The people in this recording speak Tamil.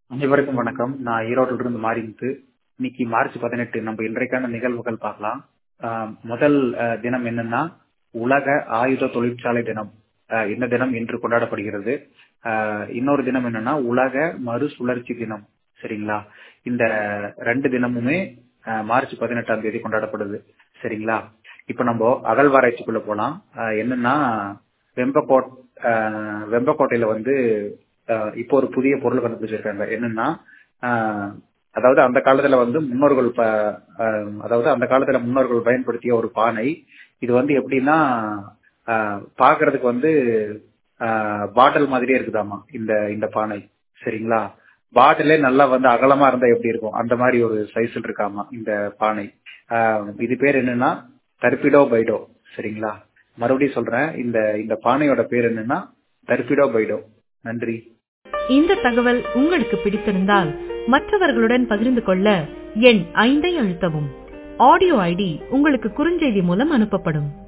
அனைவருக்கும் வணக்கம் நான் ஈரோட்டில இருந்து மாரிமுத்து இன்னைக்கு மார்ச் பதினெட்டு நம்ம இன்றைக்கான நிகழ்வுகள் பார்க்கலாம் ஆஹ் முதல் ஆஹ் தினம் என்னன்னா உலக ஆயுத தொழிற்சாலை தினம் ஆஹ் இந்த தினம் இன்று கொண்டாடப்படுகிறது ஆஹ் இன்னொரு தினம் என்னன்னா உலக மறுசுழற்சி தினம் சரிங்களா இந்த ரெண்டு தினமுமே ஆஹ் மார்ச் பதினெட்டாம் தேதி கொண்டாடப்படுது சரிங்களா இப்ப நம்ம அகழ்வாராய்ச்சிக்குள்ள போலாம் ஆஹ் என்னன்னா வெம்பக்கோட் ஆஹ் வெம்பக்கோட்டையில வந்து ஆஹ் இப்போ ஒரு புதிய பொருள் கண்டுபிடிச்சிருக்காங்க என்னன்னா ஆஹ் அதாவது அந்த காலத்துல வந்து முன்னோர்கள் ப- ஆஹ் அதாவது அந்த காலத்துல முன்னோர்கள் பயன்படுத்திய ஒரு பானை இது வந்து எப்படின்னா ஆஹ் பார்க்கிறதுக்கு வந்து பாட்டில் மாதிரியே இருக்குதாமா இந்த இந்த பானை சரிங்களா பாட்டிலே நல்லா வந்து அகலமா இருந்தா எப்படி இருக்கும் அந்த மாதிரி ஒரு சைஸ்ல இருக்காமா இந்த பானை ஆஹ் இது பேர் என்னன்னா தர்பிடோ பைடோ சரிங்களா மறுபடியும் சொல்றேன் இந்த இந்த பானையோட பேர் என்னன்னா தர்பிடோ பைடோ நன்றி இந்த தகவல் உங்களுக்கு பிடித்திருந்தால் மற்றவர்களுடன் பகிர்ந்து கொள்ள எண் ஐந்தை அழுத்தவும் ஆடியோ ஐடி உங்களுக்கு குறுஞ்செய்தி மூலம் அனுப்பப்படும்